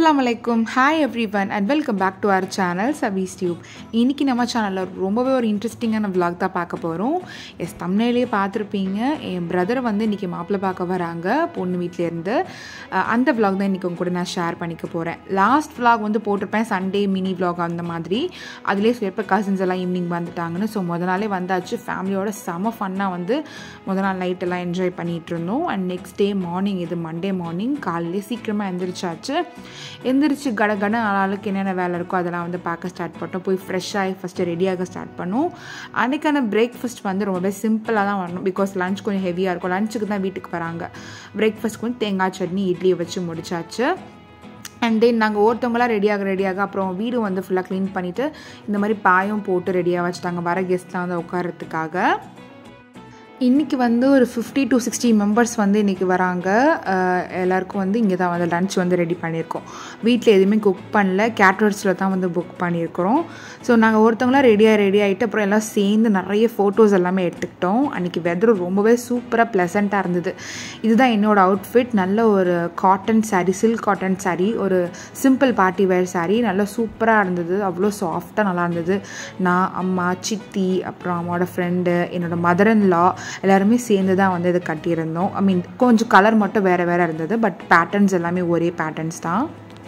அஸ்லாம் வலைக்கும் hi everyone and welcome back to our channel சபீஸ் டியூப் இன்றைக்கி நம்ம சேனலில் ரொம்பவே ஒரு இன்ட்ரெஸ்டிங்கான vlog தான் பார்க்க போகிறோம் எஸ் தமிழ்லேயே பார்த்துருப்பீங்க என் பிரதர் வந்து இன்றைக்கி மாப்பிள்ளை பார்க்க வராங்க பொண்ணு வீட்டிலேருந்து அந்த vlog தான் இன்றைக்கி உங்க கூட நான் ஷேர் பண்ணிக்க போகிறேன் லாஸ்ட் vlog வந்து போட்டிருப்பேன் சண்டே மினி vlog அந்த மாதிரி அதிலே சொல்லியிருப்ப கசின்ஸ் எல்லாம் ஈவினிங் வந்துட்டாங்கன்னு ஸோ முத நாளே வந்தாச்சு ஃபேமிலியோட செம ஃபன்னாக வந்து முத நாள் நைட் எல்லாம் என்ஜாய் பண்ணிகிட்டு இருந்தோம் அண்ட் நெக்ஸ்ட் டே மார்னிங் இது மண்டே மார்னிங் காலையிலே சீக்கிரமாக எந்திரிச்சாச்சு எந்திரிச்சு கட கட ஆளுக்கு என்னென்ன வேலை இருக்கோ அதெல்லாம் வந்து பார்க்க ஸ்டார்ட் பண்ணோம் போய் ஃப்ரெஷ்ஷாகி ஃபஸ்ட்டு ரெடியாக ஸ்டார்ட் பண்ணோம் அன்றைக்கான பிரேக்ஃபாஸ்ட் வந்து ரொம்பவே சிம்பிளாக தான் வரணும் பிகாஸ் லஞ்ச் கொஞ்சம் ஹெவியாக இருக்கும் லஞ்சுக்கு தான் வீட்டுக்கு வராங்க பிரேக்ஃபாஸ்ட் வந்து தேங்காய் சட்னி இட்லியை வச்சு முடிச்சாச்சு அண்ட் தென் நாங்கள் ஒருத்தவங்களாம் ரெடியாக ரெடியாக அப்புறம் வீடு வந்து ஃபுல்லாக க்ளீன் பண்ணிவிட்டு இந்த மாதிரி பாயும் போட்டு ரெடியாக வச்சுட்டாங்க வர கெஸ்ட்லாம் வந்து உட்காரத்துக்காக இன்றைக்கி வந்து ஒரு ஃபிஃப்டி டு சிக்ஸ்டி மெம்பர்ஸ் வந்து இன்றைக்கி வராங்க அஹ் எல்லாருக்கும் வந்து இங்கே தான் வந்து லன்ச் வந்து ரெடி பண்ணியிருக்கோம் வீட்டில் எதுவுமே குக் பண்ணல கேட்ரர்ஸில் தான் வந்து புக் பண்ணியிருக்கிறோம் ஸோ நாங்கள் ஒருத்தவங்களாம் ரெடியாக ரெடி ஆகிட்டு அப்புறம் எல்லாம் சேர்ந்து நிறைய ஃபோட்டோஸ் எல்லாமே எடுத்துக்கிட்டோம் அன்றைக்கி வெதர் ரொம்பவே சூப்பராக ப்ளசண்ட்டாக இருந்தது இதுதான் என்னோடய அவுட்ஃபிட் நல்ல ஒரு cotton saree silk cotton saree ஒரு சிம்பிள் பார்ட்டி வேர் saree நல்லா சூப்பராக இருந்தது அவ்வளோ சாஃப்டாக நல்லா இருந்தது நான் அம்மா சித்தி அப்புறம் அம்மாவோட ஃப்ரெண்டு என்னோட மதர் இன் லா எல்லாருமே சேர்ந்து தான் வந்து இது கட்டியிருந்தோம் ஐ மீன் கொஞ்சம் கலர் மட்டும் வேறு வேறு இருந்தது பட் பேட்டர்ன்ஸ் எல்லாமே ஒரே பேட்டர்ன்ஸ் தான்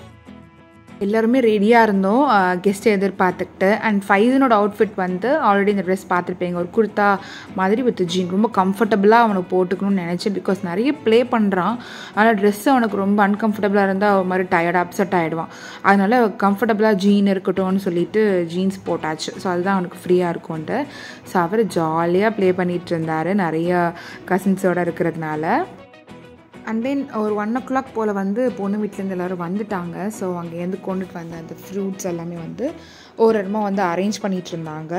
எல்லாருமே ரெடியாக இருந்தோம் கெஸ்ட்டை எதிர்பார்த்துக்கிட்டு அண்ட் ஃபைசனோட அவுட்ஃபிட் வந்து ஆல்ரெடி இந்த ட்ரெஸ் பார்த்துருப்பீங்க ஒரு குர்த்தா மாதிரி வித் ஜீன் ரொம்ப கம்ஃபர்டபுளாக அவனுக்கு போட்டுக்கணும்னு நினச்சேன் பிகாஸ் நிறைய ப்ளே பண்ணுறான் ஆனால் ட்ரெஸ்ஸு அவனுக்கு ரொம்ப அன்கம்ஃபர்டபுளாக இருந்தால் ஒரு மாதிரி டயர்ட் அப்செட் ஆகிடுவான் அதனால கம்ஃபர்டபுளாக ஜீன் இருக்கட்டும்னு சொல்லிட்டு ஜீன்ஸ் போட்டாச்சு ஸோ அதுதான் அவனுக்கு ஃப்ரீயாக இருக்கும்ன்ட்டு ஸோ அவர் ஜாலியாக ப்ளே பண்ணிகிட்டு இருந்தார் நிறைய கசின்ஸோடு இருக்கிறதுனால அண்ட் தென் ஒரு ஒன் ஓ கிளாக் போல் வந்து பொண்ணு வீட்டிலேருந்து எல்லோரும் வந்துட்டாங்க ஸோ அங்கேருந்து கொண்டுட்டு வந்த அந்த ஃப்ரூட்ஸ் எல்லாமே வந்து ஒரு இடமா வந்து அரேஞ்ச் பண்ணிகிட்டு இருந்தாங்க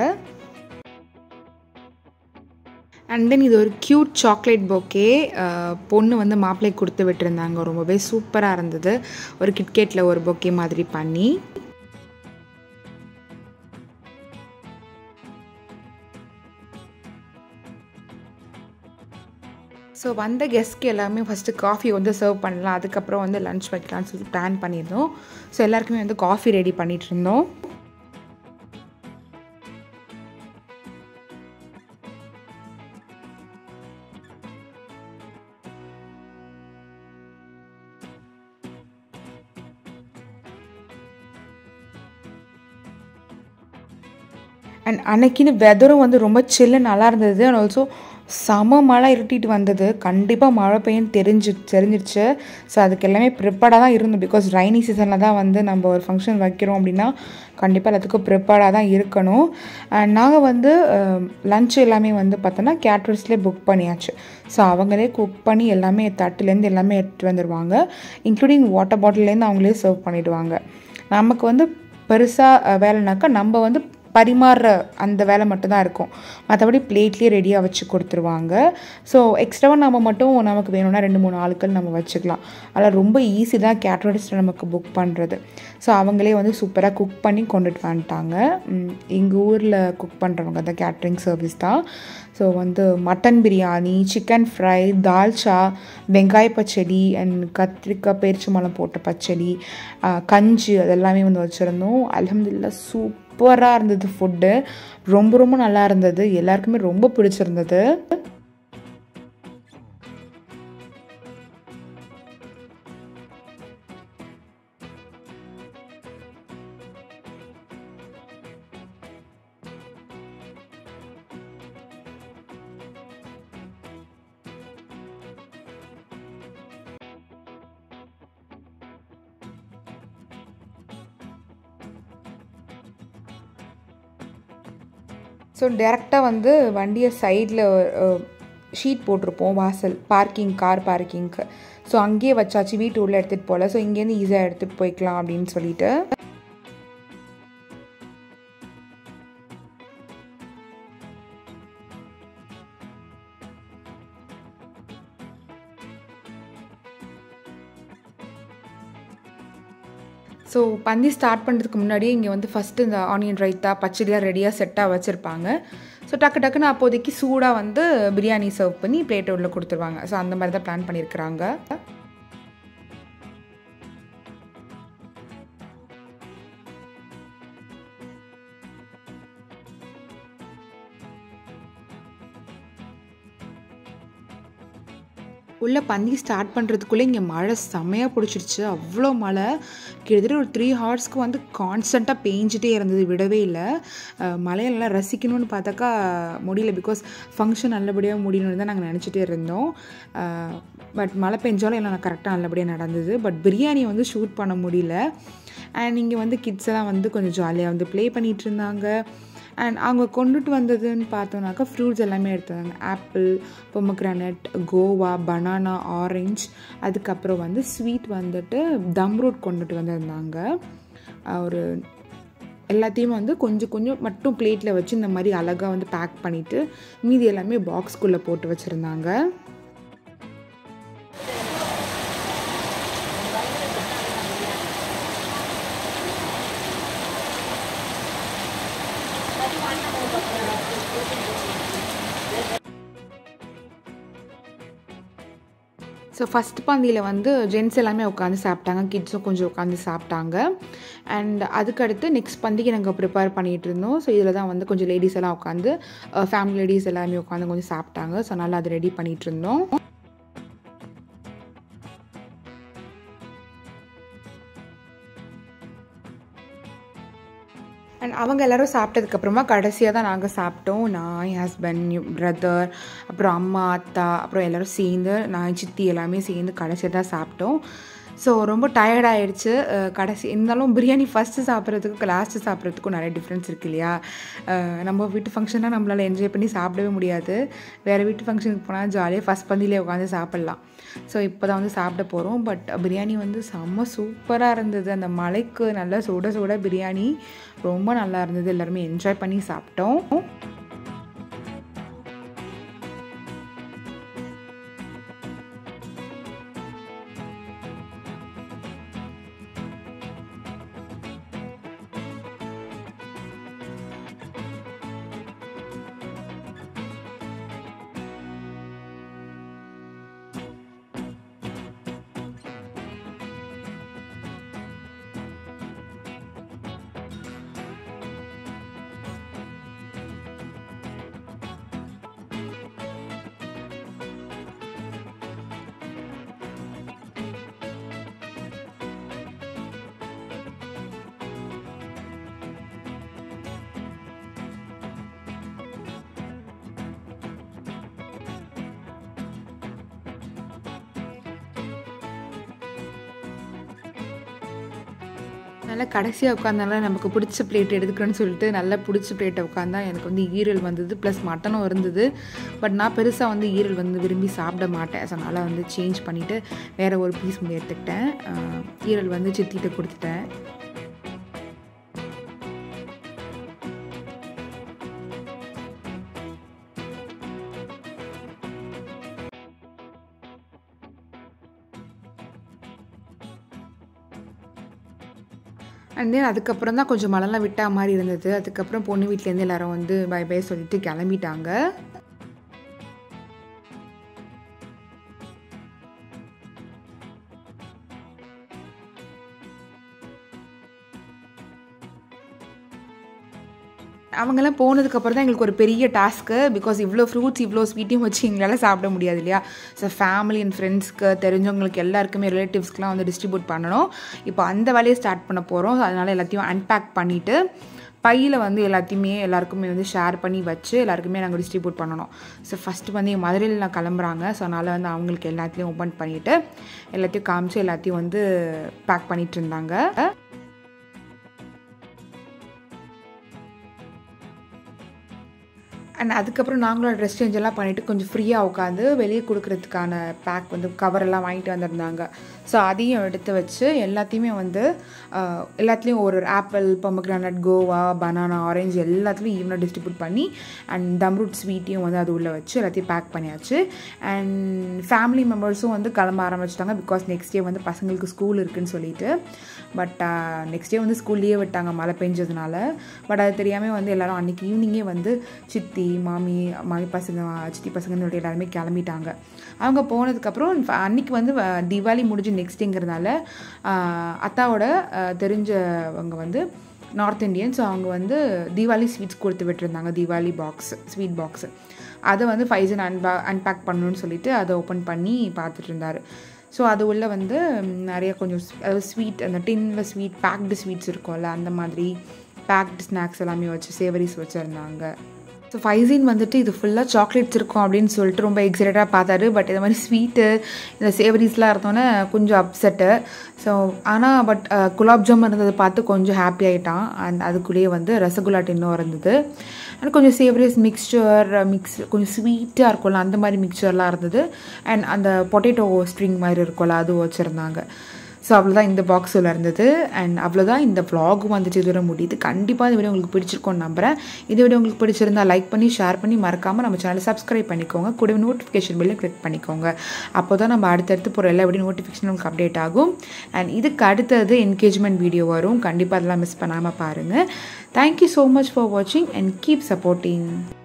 அண்ட் தென் இது ஒரு க்யூட் சாக்லேட் பொக்கே பொண்ணு வந்து மாப்பிள்ளைக்கு கொடுத்து விட்டுருந்தாங்க ரொம்பவே சூப்பராக இருந்தது ஒரு கிட்கேட்டில் ஒரு பொக்கே மாதிரி பண்ணி ஸோ வந்த கெஸ்ட்க்கு எல்லாமே ஃபஸ்ட்டு காஃபி வந்து சர்வ் பண்ணலாம் அதுக்கப்புறம் வந்து லன்ச் வைக்கலாம்னு சொல்லி பிளான் பண்ணியிருந்தோம் ஸோ எல்லாருக்குமே வந்து காஃபி ரெடி பண்ணிகிட்டு இருந்தோம் அண்ட் அன்னைக்குன்னு வெதரும் வந்து ரொம்ப சில்லு நல்லா இருந்தது அண்ட் ஆல்சோ செம மழை இருட்டிட்டு வந்தது கண்டிப்பாக மழை பெய்யும் தெரிஞ்சு தெரிஞ்சிருச்சு ஸோ அதுக்கு எல்லாமே ப்ரிப்பேர்டாக தான் இருந்தோம் பிகாஸ் ரைனி சீசனில் தான் வந்து நம்ம ஒரு ஃபங்க்ஷன் வைக்கிறோம் அப்படின்னா கண்டிப்பாக எல்லாத்துக்கும் ப்ரிப்பேர்டாக தான் இருக்கணும் அண்ட் நாங்கள் வந்து லன்ச் எல்லாமே வந்து பார்த்தோன்னா கேட்ரஸ்லேயே புக் பண்ணியாச்சு ஸோ அவங்களே குக் பண்ணி எல்லாமே தட்டுலேருந்து எல்லாமே எடுத்துகிட்டு வந்துடுவாங்க இன்க்ளூடிங் வாட்டர் பாட்டிலேருந்து அவங்களே சர்வ் பண்ணிவிடுவாங்க நமக்கு வந்து பெருசாக வேலைனாக்கா நம்ம வந்து பரிமாறுற அந்த வேலை மட்டும்தான் இருக்கும் மற்றபடி பிளேட்லேயே ரெடியாக வச்சு கொடுத்துருவாங்க ஸோ எக்ஸ்ட்ராவாக நம்ம மட்டும் நமக்கு வேணும்னா ரெண்டு மூணு ஆட்கள் நம்ம வச்சுக்கலாம் அதில் ரொம்ப ஈஸி தான் கேட்ரடிஸ்ட்டில் நமக்கு புக் பண்ணுறது ஸோ அவங்களே வந்து சூப்பராக குக் பண்ணி கொண்டுட்டு வந்துட்டாங்க எங்கள் ஊரில் குக் பண்ணுறவங்க தான் கேட்ரிங் சர்வீஸ் தான் ஸோ வந்து மட்டன் பிரியாணி சிக்கன் ஃப்ரை தால்ச்சா வெங்காய பச்சடி அண்ட் கத்திரிக்காய் பேரிச்சம்பழம் போட்ட பச்சடி கஞ்சி அதெல்லாமே வந்து வச்சுருந்தோம் அலமதுல்லா சூப் சூப்பராக இருந்தது ஃபுட்டு ரொம்ப ரொம்ப நல்லா இருந்தது எல்லாருக்குமே ரொம்ப பிடிச்சிருந்தது ஸோ டேரெக்டாக வந்து வண்டியை சைடில் ஷீட் போட்டிருப்போம் வாசல் பார்க்கிங் கார் பார்க்கிங்க்கு ஸோ அங்கேயே வச்சாச்சு வீட்டு உள்ளே எடுத்துகிட்டு போகல ஸோ இங்கேருந்து ஈஸியாக எடுத்துகிட்டு போய்க்கலாம் அப்படின்னு சொல்லிட்டு ஸோ பந்தி ஸ்டார்ட் பண்ணுறதுக்கு முன்னாடியே இங்கே வந்து ஃபஸ்ட்டு இந்த ஆனியன் ரைத்தா பச்சடியாக ரெடியாக செட்டாக வச்சுருப்பாங்க ஸோ டக்கு டக்குன்னு அப்போதைக்கு சூடாக வந்து பிரியாணி சர்வ் பண்ணி பிளேட் உள்ள கொடுத்துருவாங்க ஸோ அந்த மாதிரி தான் பிளான் பண்ணியிருக்கிறாங்க உள்ளே பந்தி ஸ்டார்ட் பண்ணுறதுக்குள்ளே இங்கே மழை செம்மையாக பிடிச்சிருச்சு அவ்வளோ மழை கிட்டத்தட்ட ஒரு த்ரீ ஹவர்ஸ்க்கு வந்து கான்ஸ்டண்ட்டாக பேஞ்சிட்டே இருந்தது விடவே இல்லை அஹ் மழையெல்லாம் ரசிக்கணும்னு பார்த்தாக்கா முடியல பிகாஸ் ஃபங்க்ஷன் நல்லபடியாக முடியணும்னு தான் நாங்கள் நினச்சிட்டே இருந்தோம் பட் மழை பெஞ்சாலும் எல்லாம் கரெக்டாக நல்லபடியாக நடந்தது பட் பிரியாணி வந்து ஷூட் பண்ண முடியல அண்ட் இங்கே வந்து கிட்ஸ் எல்லாம் வந்து கொஞ்சம் ஜாலியாக வந்து ப்ளே பண்ணிகிட்டு இருந்தாங்க அண்ட் அவங்க கொண்டுட்டு வந்ததுன்னு பார்த்தோன்னாக்கா ஃப்ரூட்ஸ் எல்லாமே எடுத்தாங்க apple pomegranate guava banana orange அதுக்கப்புறம் வந்து ஸ்வீட் வந்துட்டு தம்ரூட் கொண்டுட்டு வந்திருந்தாங்க அஹ் ஒரு எல்லாத்தையும் வந்து கொஞ்சம் கொஞ்சம் மட்டும் பிளேட்டில் வச்சு இந்த மாதிரி அழகாக வந்து பேக் பண்ணிவிட்டு மீதி எல்லாமே பாக்ஸ்குள்ளே போட்டு வச்சுருந்தாங்க ஸோ ஃபஸ்ட் பந்தியில் வந்து ஜென்ஸ் எல்லாமே உட்காந்து சாப்பிட்டாங்க கிட்ஸும் கொஞ்சம் உட்காந்து சாப்பிட்டாங்க அண்ட் அதுக்கடுத்து நெக்ஸ்ட் பந்திக்கு நாங்கள் ப்ரிப்பேர் பண்ணிகிட்டு இருந்தோம் ஸோ இதில் தான் வந்து கொஞ்சம் லேடிஸ் எல்லாம் உட்காந்து ஃபேமிலி லேடிஸ் எல்லாமே உட்காந்து கொஞ்சம் சாப்பிட்டாங்க ஸோ நல்லா அது ரெடி பண்ணிகிட்டு இருந்தோம் அண்ட் அவங்க எல்லோரும் சாப்பிட்டதுக்கப்புறமா கடைசியாக தான் நாங்கள் சாப்பிட்டோம் நான் என் ஹஸ்பண்ட் பிரதர் அப்புறம் அம்மா அத்தா அப்புறம் எல்லோரும் சேர்ந்து நான் சித்தி எல்லாமே சேர்ந்து கடைசியாக தான் சாப்பிட்டோம் ஸோ ரொம்ப டயர்ட் ஆயிடுச்சு அஹ் கடைசி இருந்தாலும் பிரியாணி ஃபஸ்ட்டு சாப்பிட்றதுக்கும் லாஸ்ட்டு சாப்பிட்றதுக்கும் நிறைய டிஃப்ரென்ஸ் இருக்கு இல்லையா அஹ் நம்ம வீட்டு ஃபங்க்ஷனாக நம்மளால் என்ஜாய் பண்ணி சாப்பிடவே முடியாது வேறு வீட்டு ஃபங்க்ஷனுக்கு போனால் ஜாலியாக ஃபஸ்ட் பந்திலே உட்காந்து சாப்பிட்லாம் ஸோ இப்போ தான் வந்து சாப்பிட போகிறோம் பட் பிரியாணி வந்து செம்ம சூப்பராக இருந்தது அந்த மலைக்கு நல்லா சுட சுட பிரியாணி ரொம்ப நல்லா இருந்தது எல்லாருமே என்ஜாய் பண்ணி சாப்பிட்டோம் நல்லா கடைசியாக உட்காந்தால நமக்கு பிடிச்ச பிளேட் எடுத்துக்கிறேன்னு சொல்லிட்டு நல்லா பிடிச்ச பிளேட்டை உட்காந்தா எனக்கு வந்து ஈரல் வந்தது ப்ளஸ் மட்டனும் இருந்தது பட் நான் பெருசாக வந்து ஈரல் வந்து விரும்பி சாப்பிட மாட்டேன் ஸோ அதனால் வந்து சேஞ்ச் பண்ணிவிட்டு வேறு ஒரு பீஸ் வந்து எடுத்துக்கிட்டேன் அஹ் ஈரல் வந்து சித்திட்ட கொடுத்துட்டேன் அண்ட் தென் அதுக்கப்புறம் தான் கொஞ்சம் மழைலாம் விட்டா மாதிரி இருந்தது அதுக்கப்புறம் பொண்ணு வீட்டிலேருந்து எல்லாரும் வந்து பை பை சொல்லிட்டு கிளம்பிட்டாங்க அவங்கெல்லாம் போனதுக்கப்புறம் தான் எங்களுக்கு ஒரு பெரிய டாஸ்க்கு பிகாஸ் இவ்வளோ ஃப்ரூட்ஸ் இவ்வளோ ஸ்வீட்டையும் வச்சு எங்களால் சாப்பிட முடியாது இல்லையா ஸோ ஃபேமிலி அண்ட் ஃப்ரெண்ட்ஸ்க்கு தெரிஞ்சவங்களுக்கு எல்லாருக்குமே ரிலேட்டிவ்ஸ்க்குலாம் வந்து டிஸ்ட்ரிபியூட் பண்ணணும் இப்போ அந்த வேலையை ஸ்டார்ட் பண்ண போகிறோம் அதனால் எல்லாத்தையும் அன்பேக் பண்ணிவிட்டு பையில் வந்து எல்லாத்தையுமே எல்லாருக்குமே வந்து ஷேர் பண்ணி வச்சு எல்லாருக்குமே நாங்கள் டிஸ்ட்ரிபியூட் பண்ணணும் ஸோ ஃபஸ்ட்டு வந்து என் மதுரையில் நான் கிளம்புறாங்க ஸோ அதனால் வந்து அவங்களுக்கு எல்லாத்தையும் ஓப்பன் பண்ணிவிட்டு எல்லாத்தையும் காமிச்சு எல்லாத்தையும் வந்து பேக் பண்ணிகிட்டு இருந்தாங்க அண்ட் அதுக்கப்புறம் நாங்களும் ட்ரெஸ் சேஞ்ச் எல்லாம் பண்ணிவிட்டு கொஞ்சம் ஃப்ரீயாக உட்காந்து வெளியே கொடுக்கறதுக்கான பேக் வந்து கவரெல்லாம் வாங்கிட்டு வந்திருந்தாங்க ஸோ அதையும் எடுத்து வச்சு எல்லாத்தையுமே வந்து ஆஹ், எல்லாத்துலேயும் ஒரு ஒரு apple pomegranate guava banana orange எல்லாத்துலேயும் ஈவனாக டிஸ்ட்ரிபியூட் பண்ணி அண்ட் தம்ரூட் ஸ்வீட்டையும் வந்து அது உள்ளே வச்சு எல்லாத்தையும் பேக் பண்ணியாச்சு அண்ட் ஃபேமிலி மெம்பர்ஸும் வந்து கிளம்ப ஆரம்பிச்சிட்டாங்க பிகாஸ் நெக்ஸ்ட் டே வந்து பசங்களுக்கு ஸ்கூல் இருக்குன்னு சொல்லிட்டு பட் நெக்ஸ்ட் டே வந்து ஸ்கூல்லேயே விட்டாங்க மழை பெஞ்சதுனால பட் அது தெரியாமல் வந்து எல்லாரும் அன்றைக்கி ஈவினிங்கே வந்து சித்தி மாமி மாமி பசங்க சித்தி பசங்கன்னு சொல்லிட்டு எல்லாருமே கிளம்பிட்டாங்க அவங்க போனதுக்கப்புறம் அன்னைக்கு வந்து வ- தீபாவளி முடிஞ்சு நெக்ஸ்ட்டுங்கிறதுனால அத்தாவோட ஆஹ், தெரிஞ்சவங்க வந்து நார்த் இந்தியன் ஸோ அவங்க வந்து தீபாவளி ஸ்வீட்ஸ் கொடுத்து விட்டுருந்தாங்க தீபாவளி பாக்ஸ் ஸ்வீட் பாக்ஸு அதை வந்து ஃபைசன் அன்பா அன்பேக் பண்ணணும்னு சொல்லிட்டு அதை ஓப்பன் பண்ணி பார்த்துட்டு இருந்தார் ஸோ அது உள்ள வந்து நிறைய கொஞ்சம் அதாவது ஸ்வீட் அந்த டின்னில் ஸ்வீட் பேக்டு ஸ்வீட்ஸ் இருக்கும்ல அந்த மாதிரி பேக்டு ஸ்நாக்ஸ் எல்லாமே வச்சு சேவரிஸ் வச்சுருந்தாங்க ஸோ ஃபைசின் வந்துட்டு இது ஃபுல்லாக சாக்லேட்ஸ் இருக்கும் அப்படின்னு சொல்லிட்டு ரொம்ப எக்ஸைட்டடாக பார்த்தாரு பட் இந்த மாதிரி ஸ்வீட்டு இந்த சேவரிஸ்லாம் இருந்தோன்னே கொஞ்சம் அப்செட்டு ஸோ ஆனால் பட் குலாப் ஜாம் இருந்ததை பார்த்து கொஞ்சம் ஹாப்பி ஆகிட்டான் அண்ட் அதுக்குள்ளேயே வந்து ரசகுல்லா டின்னும் இருந்தது அண்ட் கொஞ்சம் சேவரிஸ் மிக்சர் மிக்ஸ் கொஞ்சம் ஸ்வீட்டாக இருக்கும்ல அந்த மாதிரி மிக்சர்லாம் இருந்தது அண்ட் அந்த பொட்டேட்டோ ஸ்ட்ரிங் மாதிரி இருக்கும்ல அது வச்சுருந்தாங்க ஸோ அவ்வளோதான் இந்த பாக்ஸில் இருந்தது அண்ட் அவ்வளோதான் இந்த vlog-ம் வந்துட்டு இதுவரை முடியுது கண்டிப்பாக இந்த வீடியோ உங்களுக்கு பிடிச்சிருக்கோன்னு நம்புறேன் இந்த வீடியோ உங்களுக்கு பிடிச்சிருந்தா லைக் பண்ணி ஷேர் பண்ணி மறக்காமல் நம்ம சேனலை சப்ஸ்கிரைப் பண்ணிக்கோங்க கூடவே நோட்டிஃபிகேஷன் பில்லை கிளிக் பண்ணிக்கோங்க அப்போ தான் நம்ம அடுத்தடுத்து போகிற எல்லா வீடியோ நோட்டிஃபிகேஷன் உங்களுக்கு அப்டேட் ஆகும் அண்ட் இதுக்கு அடுத்தது என்கேஜ்மெண்ட் வீடியோ வரும் கண்டிப்பாக அதெல்லாம் மிஸ் பண்ணாமல் பாருங்கள் தேங்க்யூ ஸோ மச் ஃபார் வாட்சிங் அண்ட் கீப் சப்போர்ட்டிங்